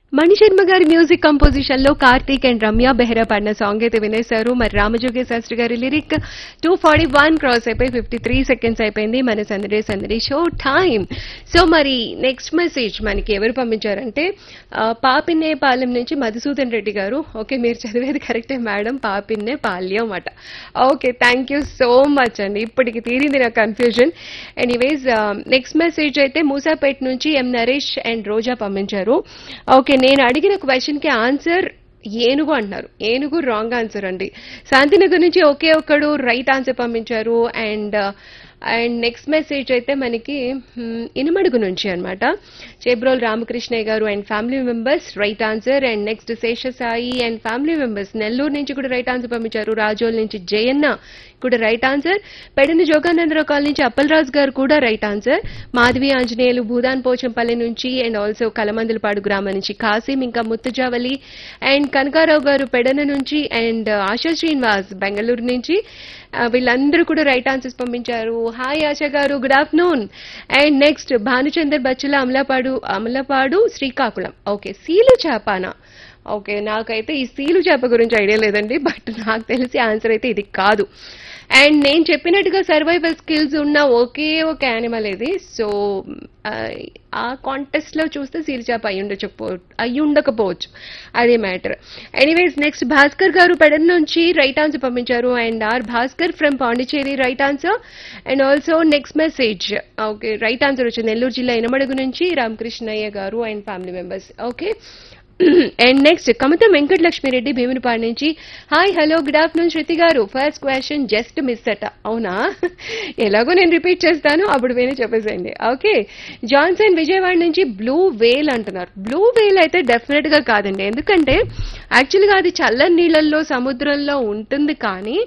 మణిశర్మ గారి music composition లో Karthik and Ramya Behra పాడిన సాంగ్ అయితే వినేశారు మరి రామజోగి శాస్త్రి గారి lyric two forty one cross అయిపోయి ఫిఫ్టీ త్రీ సెకండ్స్ అయిపోయింది మన సందడి సందడి షో టైం సో మరి నెక్స్ట్ మెసేజ్ మనకి ఎవరు పంపించారంటే ఆ, పాపిన్నే పాలెం నుంచి మధుసూదన్ రెడ్డి గారు ఓకే మీరు చదివేది కరెక్టే మేడం పాపిన్నే పాల్యం అట okay thank you so much అండి ఇప్పటికి తీరింది నా కన్ఫ్యూజన్ ఎనీవేస్ నెక్స్ట్ మెసేజ్ అయితే మూసాపేట్ నుంచి ఎం నరేష్ అండ్ రోజా పంపించారు ఓకే నేను అడిగిన క్వశ్చన్ కి ఆన్సర్ ఏనుగు అంటున్నారు ఏనుగు రాంగ్ ఆన్సర్ అండి శాంతినగర్ నుంచి ఒకే ఒక్కడు రైట్ ఆన్సర్ పంపించారు అండ్ అండ్ నెక్స్ట్ మెసేజ్ అయితే మనకి మ్, ఇనుమడుగు నుంచి అన్నమాట చేబ్రోల్ రామకృష్ణయ్య గారు and family members right answer and next Seshasai and family members Nellore నుంచి కూడా రైట్ ఆన్సర్ పంపించారు రాజోల్ నుంచి జయన్న కూడా right answer Pedana Joganandarao colony నుంచి అప్పలరాజు గారు కూడా రైట్ ఆన్సర్ మాధవి ఆంజనేయులు భూదాన్ పోచంపల్లి నుంచి అండ్ ఆల్సో కలమందలపాడు గ్రామం నుంచి కాసిం ఇంకా ముత్తుజావలి అండ్ కనకారావు గారు పెడన నుంచి అండ్ ఆశా శ్రీనివాస్ బెంగళూరు నుంచి ఆ, వీళ్ళందరూ కూడా రైట్ ఆన్సర్స్ పంపించారు హాయ్ ఆశా గారు good afternoon and next Bhanuchander Bachchula Amalapadu Amalapadu Srikakulam okay సీలు చేపానా ఓకే నాకైతే ఈ సీలు చేప గురించి ఐడియా లేదండి బట్ నాకు తెలిసి ఆన్సర్ అయితే ఇది కాదు అండ్ నేను చెప్పినట్టుగా సర్వైవల్ స్కిల్స్ ఉన్న ఒకే ఒక యానిమల్ ఇది సో ఆ కాంటెస్ట్ లో చూస్తే సీల్ చేప అయి ఉండకపో అయి ఉండకపోవచ్చు అదే మ్యాటర్ ఎనీవేస్ నెక్స్ట్ భాస్కర్ గారు పెడన్ నుంచి రైట్ ఆన్సర్ పంపించారు and R Bhaskar from Pondicherry right answer and also next message okay right answer వచ్చింది నెల్లూరు జిల్లా ఇనమడుగు నుంచి రామకృష్ణయ్య గారు and family members okay and next Kamatham Venkatalakshmireddy Bheemunipadu నుంచి hi hello good afternoon Shruti గారు ఫస్ట్ క్వశ్చన్ జస్ట్ మిస్ అట అవునా ఎలాగో నేను రిపీట్ చేస్తాను అప్పుడు వేరే చెప్పేసేయండి ఓకే జాన్సన్ విజయవాడ నుంచి బ్లూ వేల్ అంటున్నారు బ్లూ వేల్ అయితే డెఫినెట్ గా కాదండి ఎందుకంటే యాక్చువల్గా అది చల్లని నీళ్ళల్లో సముద్రంలో ఉంటుంది కానీ